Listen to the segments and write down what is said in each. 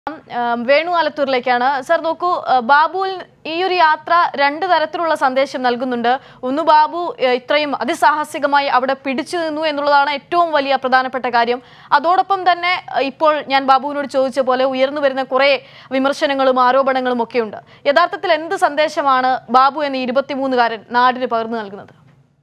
ആം, Venu ആലത്തൂരിലേക്കാണ് sir നോക്കൂ ആ, ബാബുവിൽ ഈ ഒരു യാത്ര രണ്ട് തരത്തിലുള്ള സന്ദേശം നൽകുന്നുണ്ട് ഒന്ന് ബാബു ഏ, ഇത്രയും അതിസാഹസികമായി അവിടെ പിടിച്ചു നിന്നു എന്നുള്ളതാണ് ഏറ്റവും വലിയ പ്രധാനപ്പെട്ട കാര്യം അതോടൊപ്പം തന്നെ ആ, ഇപ്പോൾ ഞാൻ ബാബുവിനോട് ചോദിച്ച പോലെ ഉയർന്നു വരുന്ന കുറേ വിമർശനങ്ങളും ആരോപണങ്ങളും ഒക്കെയുണ്ട് യഥാർത്ഥത്തിൽ എന്ത് സന്ദേശമാണ് ബാബു എന്ന ഇരുപത്തിമൂന്നുകാരൻ നാടിന് പകർന്നു നൽകുന്നത്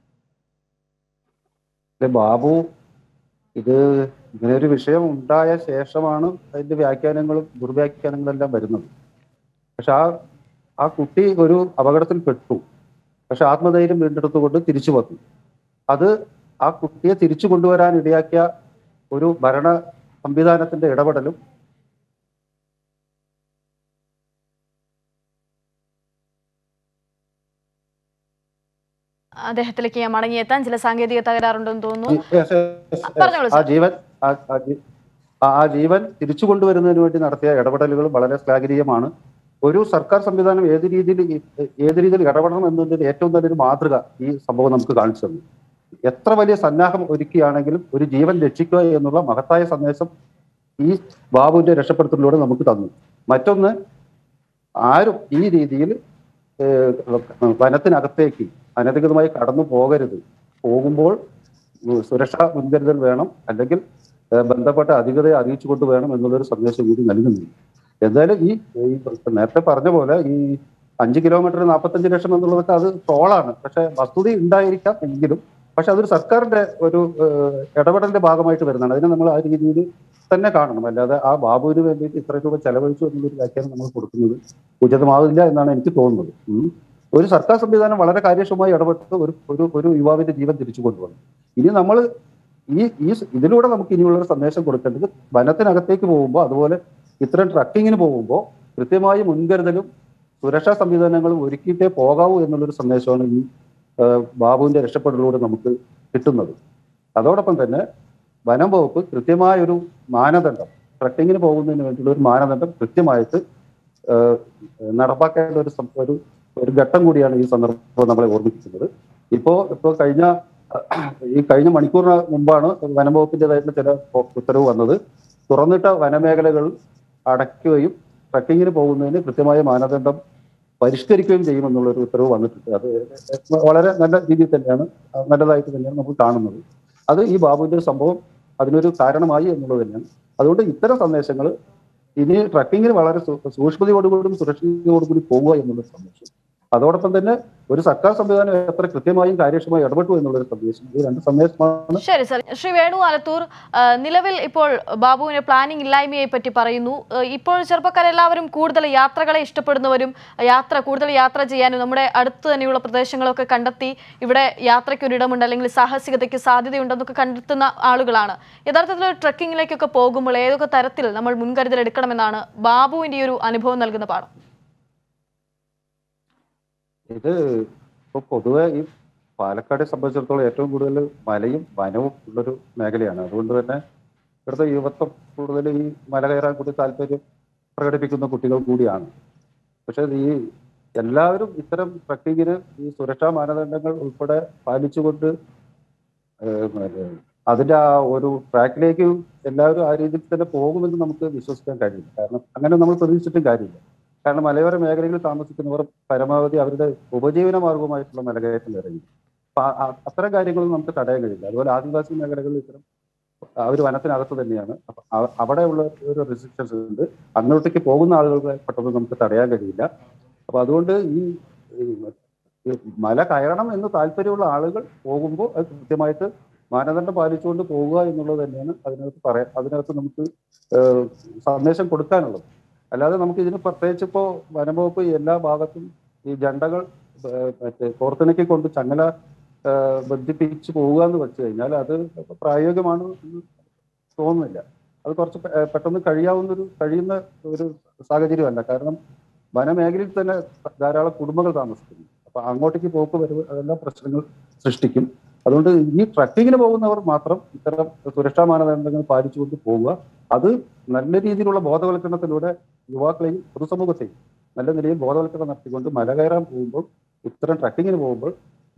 അല്ലെ ബാബു ഇത് ഇങ്ങനെ ഒരു വിഷയം ഉണ്ടായ ശേഷമാണ് അതിന്റെ വ്യാഖ്യാനങ്ങളും ദുർവ്യാഖ്യാനങ്ങളും എല്ലാം വരുന്നത് പക്ഷെ ആ ആ കുട്ടി ഒരു അപകടത്തിൽ പെട്ടു പക്ഷെ ആത്മധൈര്യം വീണ്ടെടുത്തുകൊണ്ട് തിരിച്ചു വന്നു അത് ആ കുട്ടിയെ തിരിച്ചു കൊണ്ടുവരാൻ ഇടയാക്കിയ ഒരു ഭരണ സംവിധാനത്തിന്റെ ഇടപെടലും അദ്ദേഹത്തിലേക്ക് ഞാൻ മടങ്ങിയെത്താൻ ചില സാങ്കേതിക തകരാറുണ്ടെന്ന് തോന്നുന്നു Yes, yes, yes. പറഞ്ഞോളൂ, ആ സർ. ജീവൻ ആ- ആ ജീ- ആ- ആ ജീവൻ തിരിച്ചു കൊണ്ടുവരുന്നതിന് വേണ്ടി നടത്തിയ ഇടപെടലുകൾ വളരെ ശ്ലാഘനീയമാണ് ഒരു സർക്കാർ സംവിധാനം ഏത് രീതിയിൽ ഈ- ഏത് രീതിയിൽ ഇടപെടണം എന്നതിന്റെ ഏറ്റവും നല്ലൊരു മാതൃക ഈ സംഭവം നമുക്ക് കാണിച്ചു തന്നു എത്ര വലിയ സന്നാഹം ഒരുക്കിയാണെങ്കിലും ഒരു ജീവൻ രക്ഷിക്കുക എന്നുള്ള മഹത്തായ സന്ദേശം ഈ ബാബുവിന്റെ രക്ഷപ്പെടുത്തലിലൂടെ നമുക്ക് തന്നു മറ്റൊന്ന് ആരും ഈ രീതിയിൽ ഏഹ്, വനത്തിനകത്തേക്ക് അനധികൃതമായി കടന്നു പോകരുത് പോകുമ്പോൾ ഉം, സുരക്ഷാ മുൻകരുതൽ വേണം അല്ലെങ്കിൽ ഏഹ്, ബന്ധപ്പെട്ട അധികൃതരെ അറിയിച്ചുകൊണ്ട് വേണം എന്നുള്ളൊരു സന്ദേശം കൂടി നൽകുന്നുണ്ട് എന്തായാലും ഈ ഈ നേരത്തെ പറഞ്ഞ പോലെ ഈ അഞ്ച് കിലോമീറ്റർ നാൽപ്പത്തഞ്ച് ലക്ഷം എന്നുള്ളതൊക്കെ അത് ട്രോളാണ് പക്ഷെ വസ്തുത ഉണ്ടായിരിക്കാം എങ്കിലും പക്ഷെ അതൊരു സർക്കാരിന്റെ ഒരു ഏഹ്, ഇടപെടലിന്റെ ഭാഗമായിട്ട് വരുന്നതാണ് അതിനെ നമ്മൾ ആ രീതിയിൽ തന്നെ കാണണം അല്ലാതെ ആ ബാബുവിന് വേണ്ടിയിട്ട് ഇത്ര രൂപ ചെലവഴിച്ചു എന്നുള്ളൊരു വ്യാഖ്യാനം നമ്മൾ കൊടുക്കുന്നത് ഉചിതമാവില്ല എന്നാണ് എനിക്ക് തോന്നുന്നത് ഉം. ഒരു സർക്കാർ സംവിധാനം വളരെ കാര്യക്ഷമമായി ഇടപെട്ട് ഒരു ഒരു ഒരു യുവാവിന്റെ ജീവൻ തിരിച്ചു കൊണ്ടുവന്നു ഇനി നമ്മൾ ഈ ഈ സ് ഇതിലൂടെ നമുക്ക് ഇനിയുള്ള ഒരു സന്ദേശം കൊടുക്കേണ്ടത് വനത്തിനകത്തേക്ക് പോകുമ്പോൾ അതുപോലെ ഇത്തരം ട്രക്കിങ്ങിന് പോകുമ്പോൾ കൃത്യമായ മുൻകരുതലും സുരക്ഷാ സംവിധാനങ്ങളും ഒരുക്കിയിട്ടേ പോകാവൂ എന്നുള്ളൊരു സന്ദേശമാണ് ഈ ആ, ബാബുവിന്റെ രക്ഷപ്പെടലിലൂടെ നമുക്ക് കിട്ടുന്നത് അതോടൊപ്പം തന്നെ വനം വകുപ്പ് കൃത്യമായ ഒരു മാനദണ്ഡം ട്രക്കിങ്ങിന് പോകുന്നതിന് വേണ്ടിയുള്ള ഒരു മാനദണ്ഡം കൃത്യമായിട്ട് ആ, നടപ്പാക്കേണ്ട ഒരു സം- ഒരു ഒരു ഘട്ടം കൂടിയാണ് ഈ സന്ദർഭം നമ്മളെ ഓർമ്മിപ്പിക്കുന്നത് ഇപ്പോ ഇപ്പോ കഴിഞ്ഞ ഈ കഴിഞ്ഞ മണിക്കൂറിന് മുമ്പാണ് വനം വകുപ്പിന്റേതായിട്ടുള്ള ചില ഉത്തരവ് വന്നത് തുറന്നിട്ട വനമേഖലകൾ അടയ്ക്കുകയും ട്രക്കിങ്ങിന് പോകുന്നതിന് കൃത്യമായ മാനദണ്ഡം പരിഷ്കരിക്കുകയും ചെയ്യുമെന്നുള്ള ഒരു ഉത്തരവ് വന്നിട്ടുണ്ട് അത് വളരെ നല്ല രീതിയിൽ തന്നെയാണ് നല്ലതായിട്ട് തന്നെയാണ് നമുക്ക് കാണുന്നത് അത് ഈ ബാബുവിന്റെ ഒരു സംഭവം അതിനൊരു കാരണമായി എന്നുള്ളത് തന്നെയാണ് അതുകൊണ്ട് ഇത്തരം സന്ദേശങ്ങൾ ഇനി ട്രക്കിങ്ങിന് വളരെ സൂ- സൂക്ഷ്മതയോടുകൂടി സുരക്ഷിതയോടുകൂടി പോകുക എന്നുള്ളൊരു സന്ദേശം അതോടൊപ്പം തന്നെ ഒരു സർക്കാർ സംവിധാനം എത്ര കൃത്യമായും കാര്യക്ഷമമായി ഇടപെട്ടു എന്നുള്ളൊരു സന്ദേശം ഈ രണ്ട് സന്ദേശമാണ് ശരി സർ ശ്രീ വേണു ആലത്തൂർ ആ, നിലവിൽ ഇപ്പോൾ ബാബുവിന് പ്ലാനിംഗ് ഇല്ലായ്മയെ പറ്റി പറയുന്നു ആ, ഇപ്പോൾ ചെറുപ്പക്കാരെല്ലാവരും കൂടുതൽ യാത്രകളെ ഇഷ്ടപ്പെടുന്നവരും യാത്ര കൂടുതൽ യാത്ര ചെയ്യാനും നമ്മുടെ അടുത്ത് തന്നെയുള്ള പ്രദേശങ്ങളൊക്കെ കണ്ടെത്തി ഇവിടെ യാത്രയ്ക്ക് ഒരിടമുണ്ട് അല്ലെങ്കിൽ സാഹസികതയ്ക്ക് സാധ്യതയുണ്ടെന്നൊക്കെ കണ്ടെത്തുന്ന ആളുകളാണ് യഥാർത്ഥത്തിൽ ഒരു ട്രക്കിങ്ങിലേക്കൊക്കെ പോകുമ്പോൾ ഏതൊക്കെ തരത്തിൽ നമ്മൾ മുൻകരുതൽ എടുക്കണമെന്നാണ് ബാബുവിന്റെ ഈ ഒരു അനുഭവം നൽകുന്ന പാഠം ഇത് ഇപ്പൊ പൊതുവെ ഈ പാലക്കാടെ സംബന്ധിച്ചിടത്തോളം ഏറ്റവും കൂടുതൽ മലയും വനവും ഉള്ളൊരു മേഖലയാണ് അതുകൊണ്ട് തന്നെ ഇവിടുത്തെ യുവത്വം കൂടുതൽ ഈ മല കയറാൻ കൂടി താല്പര്യം പ്രകടിപ്പിക്കുന്ന കുട്ടികൾ കൂടിയാണ് പക്ഷെ ഈ എല്ലാവരും ഇത്തരം ട്രക്കിങ്ങിന് ഈ സുരക്ഷാ മാനദണ്ഡങ്ങൾ ഉൾപ്പെടെ പാലിച്ചുകൊണ്ട് ഏഹ്, മറ്റേ അതിന്റെ ആ ഒരു ട്രാക്കിലേക്ക് എല്ലാവരും ആ രീതിയിൽ തന്നെ പോകുമെന്ന് നമുക്ക് വിശ്വസിക്കാൻ കഴിയില്ല കാരണം അങ്ങനെ നമ്മൾ പ്രതീക്ഷിച്ചിട്ടും കാര്യമില്ല കാരണം മലയോര മേഖലകളിൽ താമസിക്കുന്നവർ പരമാവധി അവരുടെ ഉപജീവന മാർഗവുമായിട്ടുള്ള മലകയറ്റം ഇറങ്ങി അപ്പൊ ആ- ആ- അത്തരം കാര്യങ്ങളൊന്നും നമുക്ക് തടയാൻ കഴിയില്ല അതുപോലെ ആദിവാസി മേഖലകളിൽ ഇത്തരം അവർ വനത്തിനകത്ത് തന്നെയാണ് അപ്പൊ അവ- അവിടെയുള്ള ഒരു റെസ്ട്രിക്ഷൻസ് ഉണ്ട് അങ്ങോട്ടേക്ക് പോകുന്ന ആളുകൾക്ക് പെട്ടെന്ന് നമുക്ക് തടയാൻ കഴിയില്ല അപ്പൊ അതുകൊണ്ട് ഈ ഈ ഈ മല കയറണം എന്ന് താല്പര്യമുള്ള ആളുകൾ പോകുമ്പോൾ അത് കൃത്യമായിട്ട് മാനദണ്ഡം പാലിച്ചുകൊണ്ട് പോകുക എന്നുള്ളത് തന്നെയാണ് അതിനകത്ത് പറയാൻ അതിനകത്ത് നമുക്ക് ഏഹ് സന്ദേശം കൊടുക്കാനുള്ളത് അല്ലാതെ നമുക്ക് ഇതിന് പ്രത്യേകിച്ച് ഇപ്പോ വനംവകുപ്പ് എല്ലാ ഭാഗത്തും ഈ ജണ്ടകൾ ഏഹ് മറ്റേ കോർത്തിണക്കി കൊണ്ട് ചങ്ങല ഏഹ് ബന്ധിപ്പിച്ച് പോവുക എന്ന് വെച്ച് കഴിഞ്ഞാൽ അത് പ്രായോഗികമാണ് എന്ന് തോന്നുന്നില്ല അത് കുറച്ച് പെ- ഏഹ് പെട്ടെന്ന് കഴിയാവുന്ന ഒരു കഴിയുന്ന ഒരു സാഹചര്യമല്ല കാരണം വനമേഖലയിൽ തന്നെ ധാരാളം കുടുംബങ്ങൾ താമസിക്കുന്നു അപ്പൊ അങ്ങോട്ടേക്ക് പോക്ക് വരവ് അതെല്ലാം പ്രശ്നങ്ങൾ സൃഷ്ടിക്കും അതുകൊണ്ട് ഈ ട്രക്കിങ്ങിന് പോകുന്നവർ മാത്രം ഇത്തരം സുരക്ഷാ മാനദണ്ഡങ്ങൾ പാലിച്ചുകൊണ്ട് പോവുക അത് നല്ല രീതിയിലുള്ള ബോധവൽക്കരണത്തിലൂടെ യുവാക്കളെയും പൊതുസമൂഹത്തെയും നല്ല നിലയിൽ ബോധവൽക്കരണം നടത്തിക്കൊണ്ട് മല കയറാൻ പോകുമ്പോൾ ഇത്തരം ട്രക്കിങ്ങിന് പോകുമ്പോൾ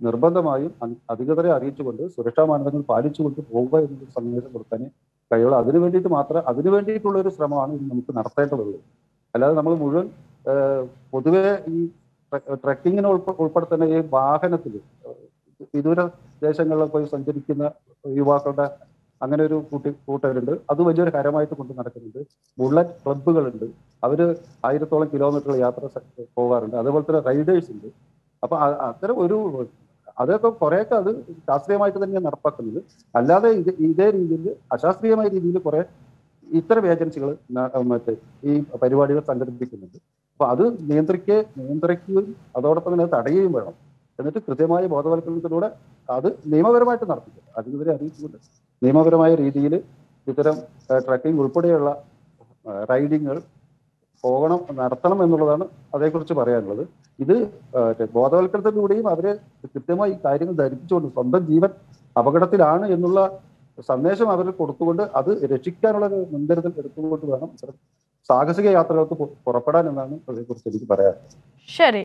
നിർബന്ധമായും അ- അധികൃതരെ അറിയിച്ചുകൊണ്ട് സുരക്ഷാ മാനദണ്ഡങ്ങൾ പാലിച്ചുകൊണ്ട് പോവുക എന്നൊരു സന്ദേശം കൊടുക്കാനേ കഴിയുള്ളൂ അതിനു വേണ്ടിയിട്ട് മാത്രം അതിനു വേണ്ടിയിട്ടുള്ള ഒരു ശ്രമമാണ് ഇനി നമുക്ക് നടത്തേണ്ടതുള്ളൂ അല്ലാതെ നമ്മൾ മുഴുവൻ ഏഹ്, പൊതുവെ ഈ ട്ര- ട്രക്കിങ്ങിന് ഉൾപ്പെ ഉൾപ്പെടുത്തുന്ന ഈ വാഹനത്തിൽ വിദൂര ദേശങ്ങളിൽ പോയി സഞ്ചരിക്കുന്ന യുവാക്കളുടെ അങ്ങനെ ഒരു കൂട്ടി കൂട്ടരുണ്ട് അത് വലിയൊരു ഹരമായിട്ട് കൊണ്ട് നടക്കുന്നുണ്ട് ബുള്ളറ്റ് ക്ലബ്ബുകളുണ്ട് അവര് ആയിരത്തോളം കിലോമീറ്റർ യാത്ര സ- പോകാറുണ്ട് അതുപോലെ തന്നെ റൈഡേഴ്സ് ഉണ്ട് അപ്പൊ അ- അത്തരം ഒരു അതൊക്കെ കുറെയൊക്കെ അത് ശാസ്ത്രീയമായിട്ട് തന്നെയാണ് നടപ്പാക്കുന്നത് അല്ലാതെ ഇത് ഇതേ രീതിയിൽ അശാസ്ത്രീയമായ രീതിയിൽ കുറെ ഇത്തരം ഏജൻസികൾ മറ്റേ ഈ പരിപാടികൾ സംഘടിപ്പിക്കുന്നുണ്ട് അപ്പൊ അത് നിയന്ത്രിക്കുക നിയന്ത്രിക്കുകയും അതോടൊപ്പം തന്നെ അത് തടയുകയും വേണം എന്നിട്ട് കൃത്യമായ ബോധവൽക്കരണത്തിലൂടെ അത് നിയമപരമായിട്ട് നടത്തിക്കുക അധികൃതരെ അറിയിച്ചുകൊണ്ട് നിയമപരമായ രീതിയിൽ ഇത്തരം ട്രക്കിംഗ് ഉൾപ്പെടെയുള്ള റൈഡിങ്ങുകൾ പോകണം നടത്തണം എന്നുള്ളതാണ് അതേക്കുറിച്ച് പറയാനുള്ളത് ഇത് ആ, ബോധവൽക്കരണത്തിലൂടെയും അവരെ കൃത്യമായി ഈ കാര്യങ്ങൾ ധരിപ്പിച്ചുകൊണ്ട് സ്വന്തം ജീവൻ അപകടത്തിലാണ് എന്നുള്ള സന്ദേശം അവർക്ക് കൊടുത്തുകൊണ്ട് അത് രക്ഷിക്കാനുള്ള ഒരു മുൻകരുതൽ എടുത്തുകൊണ്ട് വേണം ഇത്തരം സാഹസിക യാത്രകൾക്ക് പു- പുറപ്പെടാൻ എന്നാണ് അതേക്കുറിച്ച് എനിക്ക് പറയാൻ ശരി